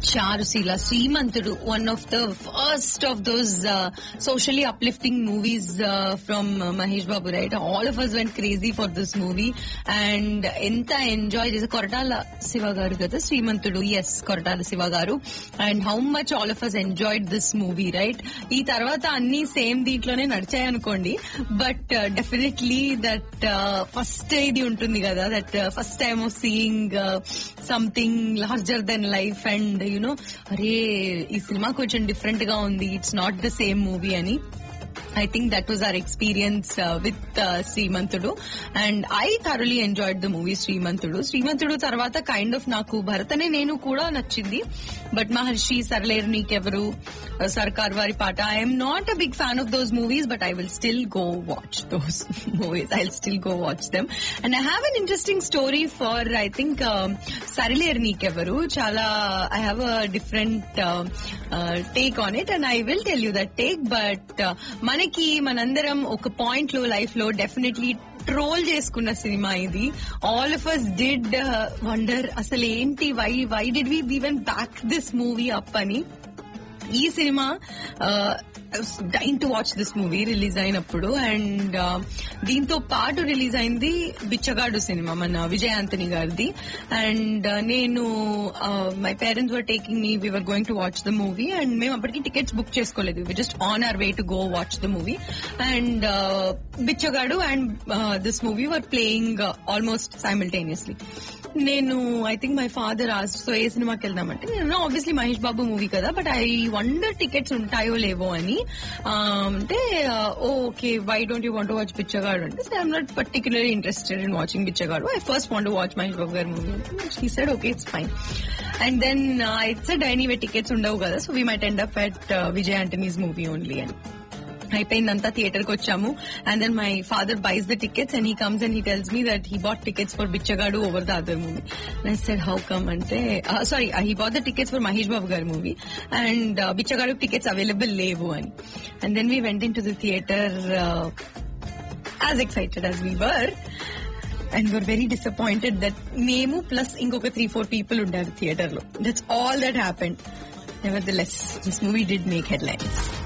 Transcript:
Charusheela Srimanthudu one of the first of those socially uplifting movies from Mahesh Babu right all of us went crazy for this movie and ఎంత enjoy చేసి కొరటాల శివ గారు కదా శ్రీమంతుడు yes Koratala Siva గారు and how much all of us enjoyed this movie right ఈ తర్వాత అన్ని same దీంట్లోనే నడిచాయి అనుకోండి బట్ డెఫినెట్లీ దట్ ఫస్ట్ ఇది ఉంటుంది కదా that first time of seeing something larger than life and you know అరే ఈ సినిమా కొంచెం డిఫరెంట్ గా ఉంది it's not the same movie అని I think that was our experience with Srimanthudu and I thoroughly enjoyed the movie Srimanthudu Srimanthudu తర్వాత కైండ్ ఆఫ్ నాకు భరతనే నేను కూడా నచ్చింది బట్ మహర్షి సరలేరు నీకెవరు Sarkaru Vaari Paata I'm not a big fan of those movies but I will still go watch those movies I will still go watch them and I have an interesting story for I think Sarileru Neekevvaru చాలా I have a different take on it and I will tell you that take but మనకి మనందరం ఒక point లో life లో definitely troll చేసుకున్న సినిమా ఇది all of us did wonder అసలు ఏంటి why why did we even back this movie up అని ఈ సినిమా డైన్ to watch this movie release అయినప్పుడు అండ్ దీంతో పాటు రిలీజ్ అయింది బిచ్చగాడు సినిమా మన విజయాంతని గారిది అండ్ నేను my parents were taking me we were going to watch the movie and మేము అప్పటికి టికెట్స్ బుక్ చేసుకోలేదు we just on our way to go watch the movie and Bichagadu and this movie were playing almost simultaneously నేను I think my father as so ఏ సినిమాకి వెళ్దామంటే నేను obviously Mahesh Babu movie కదా but I wonder tickets ఉంటాయో లేవో అని అంటే okay why don't you want watch Bichagadu అంటే I'm not particularly interested in watching Bichagadu I first want watch Mahesh Babu గారి movie he said okay it's fine and then it's anyway tickets ఉండవు కదా so we might end up at Vijay Antony's movie only అని అయిపోయిందంతా theatre కి వచ్చాము and then my father buys the tickets and he comes and he tells me that he bought tickets for Bichagadu over the other movie I said how come అంటే sorry he bought the tickets for Mahesh Babu గారి movie and Bichagadu tickets available లేవు అని and then we went into the theatre as excited as we were and were very disappointed that మేము plus ఇంకొక three four people ఉండారు theatre లో that's all that happened nevertheless this movie did make head lines